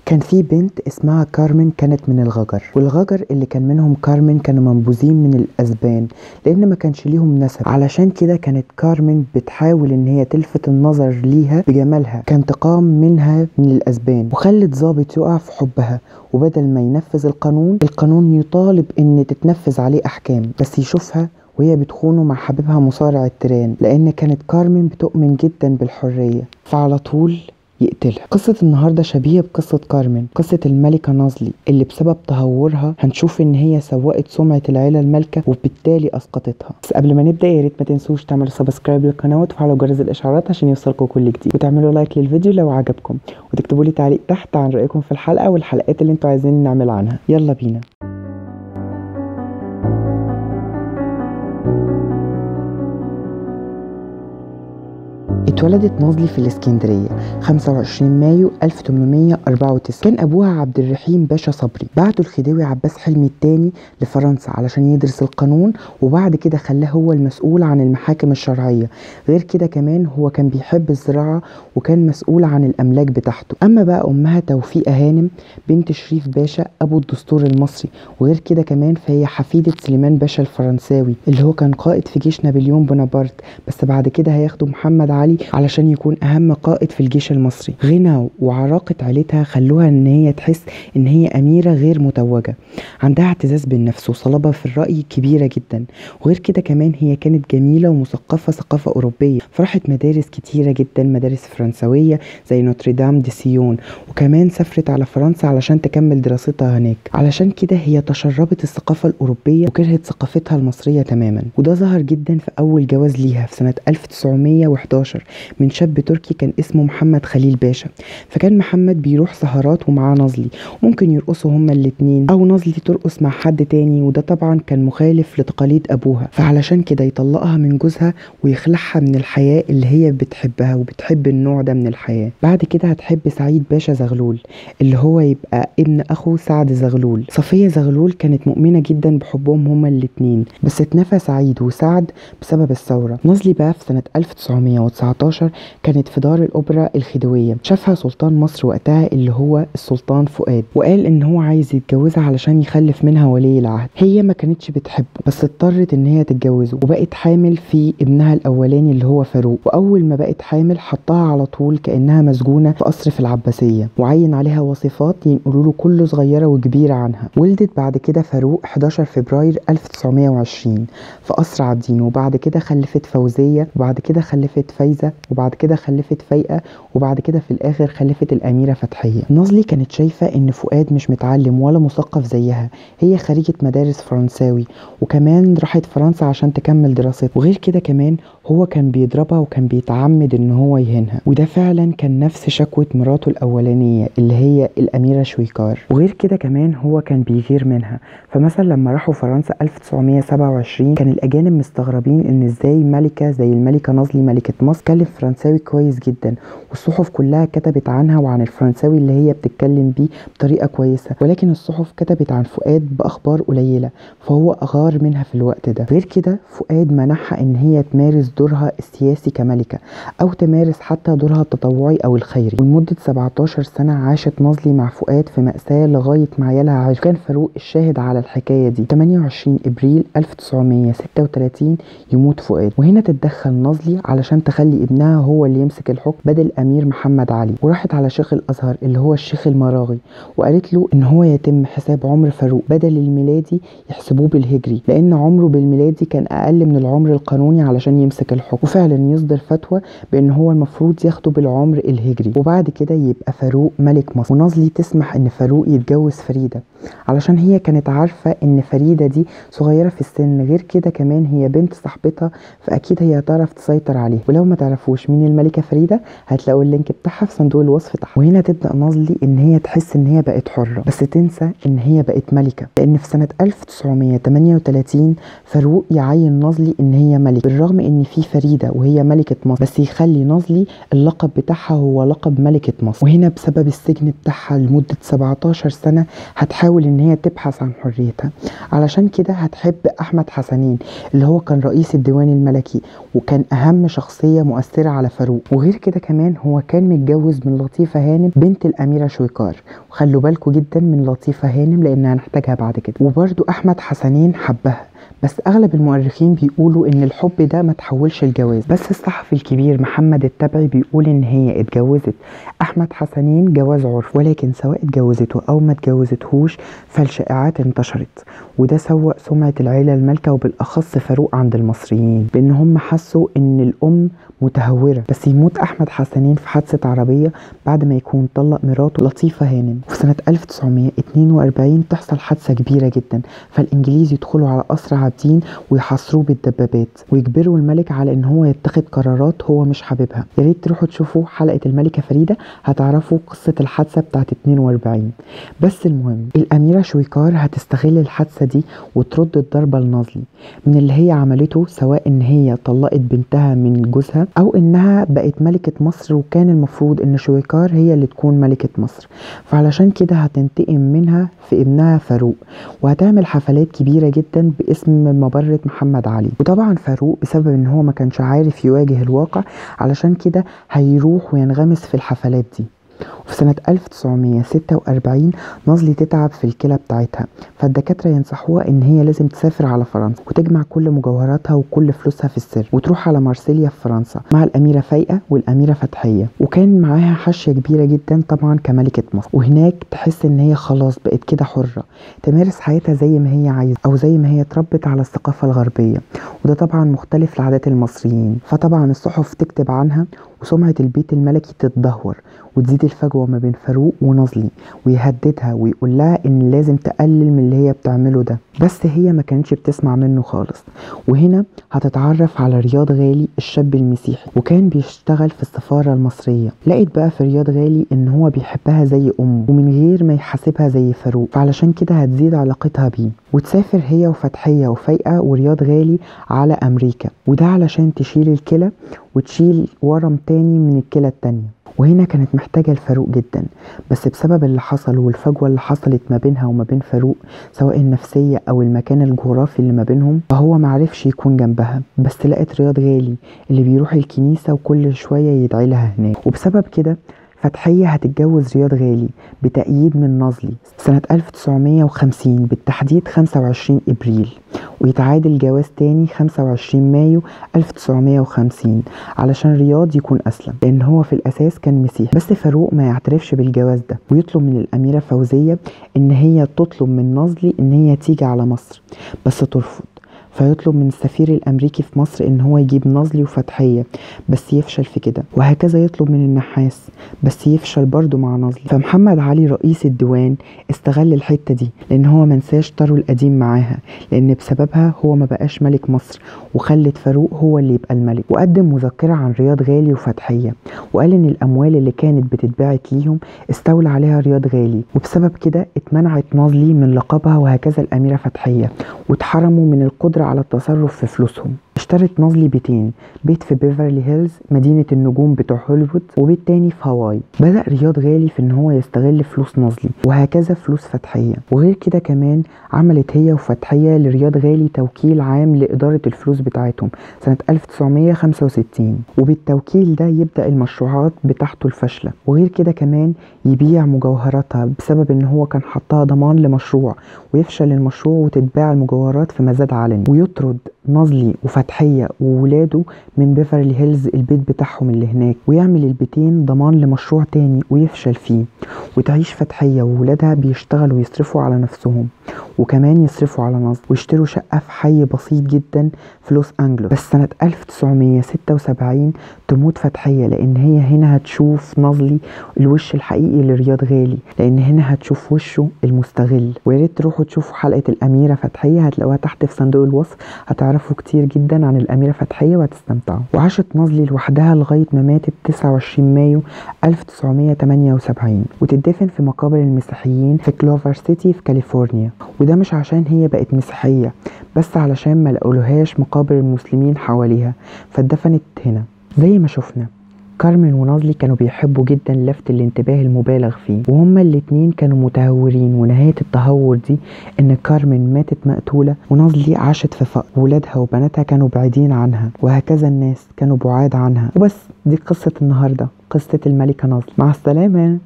كان في بنت اسمها كارمن كانت من الغجر والغجر اللي كان منهم كارمن كانوا منبوذين من الاسبان لان ما كانش ليهم نسب علشان كده كانت كارمن بتحاول ان هي تلفت النظر ليها بجمالها كانتقام منها من الاسبان وخلت ظابط يقع في حبها وبدل ما ينفذ القانون القانون يطالب ان تتنفذ عليه احكام بس يشوفها وهي بتخونه مع حبيبها مصارع التيران لان كانت كارمن بتؤمن جدا بالحريه فعلى طول يقتلها قصة النهاردة شبيهة بقصة كارمن قصة الملكة نازلي اللي بسبب تهورها هنشوف ان هي سوقت سمعة العيلة المالكة وبالتالي اسقطتها بس قبل ما نبدأ يا ريت ما تنسوش تعملوا سبسكرايب للقناة وتفعلوا جرس الاشعارات عشان يوصلكم كل جديد وتعملوا لايك للفيديو لو عجبكم وتكتبوا لي تعليق تحت عن رأيكم في الحلقة والحلقات اللي انتوا عايزين نعمل عنها يلا بينا اتولدت نازلي في الاسكندرية 25 مايو 1894 كان أبوها عبد الرحيم باشا صبري بعته الخديوي عباس حلمي الثاني لفرنسا علشان يدرس القانون وبعد كده خلاه هو المسؤول عن المحاكم الشرعية غير كده كمان هو كان بيحب الزراعة وكان مسؤول عن الأملاك بتاعته أما بقى أمها توفيقة هانم بنت شريف باشا أبو الدستور المصري وغير كده كمان فهي حفيدة سليمان باشا الفرنساوي اللي هو كان قائد في جيش نابليون بونابرت بس بعد كده هياخده محمد علي علشان يكون اهم قائد في الجيش المصري غنى وعراقة عيلتها خلوها ان هي تحس ان هي اميرة غير متوجة عندها اعتزاز بالنفس وصلابة في الرأي كبيرة جدا وغير كده كمان هي كانت جميلة ومثقفة ثقافة اوروبية فراحت مدارس كتيرة جدا مدارس فرنسوية زي نوتردام دي سيون وكمان سافرت على فرنسا علشان تكمل دراستها هناك علشان كده هي تشربت الثقافة الأوروبية وكرهت ثقافتها المصرية تماما وده ظهر جدا في أول جواز ليها في سنة 1911 من شاب تركي كان اسمه محمد خليل باشا فكان محمد بيروح سهرات ومعاه نازلي ممكن يرقصوا هما الاتنين او نازلي ترقص مع حد تاني وده طبعا كان مخالف لتقاليد ابوها فعلشان كده يطلقها من جوزها ويخلعها من الحياة اللي هي بتحبها وبتحب النوع ده من الحياة بعد كده هتحب سعيد باشا زغلول اللي هو يبقى ابن اخو سعد زغلول صفية زغلول كانت مؤمنة جدا بحبهم هما الاتنين بس اتنفى سعيد وسعد بسبب الثورة نازلي بقى في سنة 1919 كانت في دار الأوبرا الخديوية شافها سلطان مصر وقتها اللي هو السلطان فؤاد وقال إن هو عايز يتجوزها علشان يخلف منها ولي العهد هي ما كانتش بتحبه بس اضطرت إن هي تتجوزه وبقت حامل في ابنها الأولاني اللي هو فاروق وأول ما بقت حامل حطها على طول كأنها مسجونة في قصر في العباسية وعين عليها وصفات ينقلوا له كل صغيرة وكبيرة عنها ولدت بعد كده فاروق 11 فبراير 1920 في قصر عابدين وبعد كده خلفت فوزية وبعد كده خلفت فايزة وبعد كده خلفت فايقة وبعد كده في الآخر خلفت الأميرة فتحية نازلي كانت شايفة إن فؤاد مش متعلم ولا مثقف زيها هي خريجة مدارس فرنساوي وكمان راحت فرنسا عشان تكمل دراستها وغير كده كمان هو كان بيضربها وكان بيتعمد إن هو يهينها وده فعلا كان نفس شكوى مراته الأولانية اللي هي الأميرة شويكار وغير كده كمان هو كان بيغير منها فمثلا لما راحوا فرنسا 1927 كان الأجانب مستغربين إن إزاي ملكة زي الملكة نازلي ملكة مصر تتكلم فرنساوي كويس جدا والصحف كلها كتبت عنها وعن الفرنساوي اللي هي بتتكلم بيه بطريقة كويسة ولكن الصحف كتبت عن فؤاد بأخبار قليلة فهو أغار منها في الوقت ده غير كده فؤاد منحها إن هي تمارس دورها السياسي كملكة أو تمارس حتى دورها التطوعي أو الخيري ولمدة 17 سنة عاشت نازلي مع فؤاد في مأساة لغاية ما عيالها عاشوا كان فاروق الشاهد على الحكاية دي 28 إبريل 1936 يموت فؤاد وهنا تتدخل نازلي علشان تخلي ابنها هو اللي يمسك الحكم بدل امير محمد علي وراحت على شيخ الازهر اللي هو الشيخ المراغي وقالت له ان هو يتم حساب عمر فاروق بدل الميلادي يحسبوه بالهجري لان عمره بالميلادي كان اقل من العمر القانوني علشان يمسك الحكم وفعلا يصدر فتوى بان هو المفروض ياخده بالعمر الهجري وبعد كده يبقى فاروق ملك مصر ونازلي تسمح ان فاروق يتجوز فريده علشان هي كانت عارفه ان فريده دي صغيره في السن غير كده كمان هي بنت صاحبتها فاكيد هي هتعرف تسيطر عليه ولو ما تعرفوش مين الملكه فريده هتلاقوا اللينك بتاعها في صندوق الوصف تحت وهنا تبدا نازلي ان هي تحس ان هي بقت حره بس تنسى ان هي بقت ملكه لان في سنه 1938 فاروق يعين نازلي ان هي ملكه بالرغم ان في فريده وهي ملكه مصر بس يخلي نازلي اللقب بتاعها هو لقب ملكه مصر وهنا بسبب السجن بتاعها لمده 17 سنه هتحاول ان هي تبحث عن حريتها علشان كده هتحب احمد حسنين اللي هو كان رئيس الديوان الملكي وكان اهم شخصيه مؤثره غير على فاروق وغير كده كمان هو كان متجوز من لطيفة هانم بنت الأميرة شويكار وخلوا بالكوا جدا من لطيفة هانم لأن هنحتاجها بعد كده وبرده أحمد حسنين حبها بس اغلب المؤرخين بيقولوا ان الحب ده ما تحولش لجواز بس الصحفي الكبير محمد التبعي بيقول ان هي اتجوزت احمد حسنين جواز عرف ولكن سواء اتجوزته او ما اتجوزتهوش فالشائعات انتشرت وده سوء سمعة العيلة المالكة وبالاخص فاروق عند المصريين بان هم حسوا ان الام متهورة بس يموت أحمد حسنين في حادثة عربية بعد ما يكون طلق مراته لطيفة هانم وفي سنة 1942 تحصل حادثة كبيرة جدا فالإنجليز يدخلوا على قصر عابدين ويحاصروه بالدبابات ويجبروا الملك على إن هو يتخذ قرارات هو مش حاببها يا ريت تروحوا تشوفوا حلقة الملكة فريدة هتعرفوا قصة الحادثة بتاعت 42 بس المهم الأميرة شويكار هتستغل الحادثة دي وترد الضربة لنازلي من اللي هي عملته سواء إن هي طلقت بنتها من جوزها او انها بقت ملكة مصر وكان المفروض ان شويكار هي اللي تكون ملكة مصر فعلشان كده هتنتقم منها في ابنها فاروق وهتعمل حفلات كبيرة جدا باسم مبرة محمد علي وطبعا فاروق بسبب ان هو ما كانش عارف يواجه الواقع علشان كده هيروح وينغمس في الحفلات دي وفي سنة 1946 نازلي تتعب في الكلى بتاعتها فالدكاترة ينصحوها إن هي لازم تسافر على فرنسا وتجمع كل مجوهراتها وكل فلوسها في السر وتروح على مارسيليا في فرنسا مع الأميرة فايقة والأميرة فتحية وكان معاها حاشية كبيرة جدا طبعا كملكة مصر وهناك تحس إن هي خلاص بقت كده حرة تمارس حياتها زي ما هي عايزة أو زي ما هي اتربت على الثقافة الغربية وده طبعا مختلف لعادات المصريين فطبعا الصحف تكتب عنها وسمعة البيت الملكي تتدهور وتزيد الفجوة ما بين فاروق ونازلي ويهددها ويقول لها ان لازم تقلل من اللي هي بتعمله ده بس هي ما كانتش بتسمع منه خالص وهنا هتتعرف على رياض غالي الشاب المسيحي وكان بيشتغل في السفارة المصرية لقيت بقى في رياض غالي ان هو بيحبها زي امه ومن غير ما يحاسبها زي فاروق فعلشان كده هتزيد علاقتها بيه وتسافر هي وفتحية وفايقة ورياض غالي على أمريكا وده علشان تشيل الكلى وتشيل ورم تاني من الكلى التانية وهنا كانت محتاجة لفاروق جدا بس بسبب اللي حصل والفجوة اللي حصلت ما بينها وما بين فاروق سواء النفسية أو المكان الجغرافي اللي ما بينهم فهو معرفش يكون جنبها بس لقت رياض غالي اللي بيروح الكنيسة وكل شوية يدعي لها هناك وبسبب كده فتحية هتتجوز رياض غالي بتأييد من نازلي سنة 1950 بالتحديد 25 إبريل ويتعاد الجواز تاني 25 مايو 1950 علشان رياض يكون أسلم لأن هو في الأساس كان مسيحي بس فاروق ما يعترفش بالجواز ده ويطلب من الأميرة فوزية إن هي تطلب من نازلي إن هي تيجي على مصر بس ترفض فيطلب من السفير الامريكي في مصر ان هو يجيب نازلي وفتحيه بس يفشل في كده وهكذا يطلب من النحاس بس يفشل برضه مع نازلي فمحمد علي رئيس الديوان استغل الحته دي لان هو منساش طارو القديم معاها لان بسببها هو ما بقاش ملك مصر وخلت فاروق هو اللي يبقى الملك وقدم مذكره عن رياض غالي وفتحيه وقال ان الاموال اللي كانت بتتبعت ليهم استولى عليها رياض غالي وبسبب كده اتمنعت نازلي من لقبها وهكذا الاميره فتحيه واتحرموا من القدره على التصرف في فلوسهم اشترت نازلي بيتين بيت في بيفرلي هيلز مدينة النجوم بتوع هوليوود وبيت تاني في هاواي بدأ رياض غالي في ان هو يستغل فلوس نازلي وهكذا فلوس فتحية وغير كده كمان عملت هي وفتحية لرياض غالي توكيل عام لإدارة الفلوس بتاعتهم سنة 1965 وبالتوكيل ده يبدأ المشروعات بتاعته الفاشلة وغير كده كمان يبيع مجوهراتها بسبب ان هو كان حطها ضمان لمشروع ويفشل المشروع وتتباع المجوهرات في مزاد علني ويطرد نازلي وفتحية وولاده من بيفرلي هيلز البيت بتاعهم اللي هناك ويعمل البيتين ضمان لمشروع تاني ويفشل فيه وتعيش فتحية وولادها بيشتغلوا ويصرفوا على نفسهم وكمان يصرفوا على نصب ويشتروا شقة في حي بسيط جدا في لوس أنجلوس بس سنة 1976 تموت فتحية لأن هي هنا هتشوف نازلي الوش الحقيقي لرياض غالي لأن هنا هتشوف وشه المستغل وياريت تروحوا تشوفوا حلقة الأميرة فتحية هتلاقوها تحت في صندوق الوصف هتعرفوا كتير جدا عن الأميرة فتحية وهتستمتعوا وعاشت نازلي لوحدها لغاية ما ماتت 29 مايو 1978 وتدفن في مقابر المسيحيين في كلوفر سيتي في كاليفورنيا وده مش عشان هي بقت مسيحية بس علشان ما لقولهاش مقابر المسلمين حواليها فاتدفنت هنا زي ما شفنا كارمن ونازلي كانوا بيحبوا جدا لفت الانتباه المبالغ فيه وهما الاتنين كانوا متهورين ونهاية التهور دي ان كارمن ماتت مقتولة ونازلي عاشت في فقر ولادها وبناتها كانوا بعيدين عنها وهكذا الناس كانوا بعاد عنها وبس دي قصة النهاردة قصة الملكة نازلي مع السلامة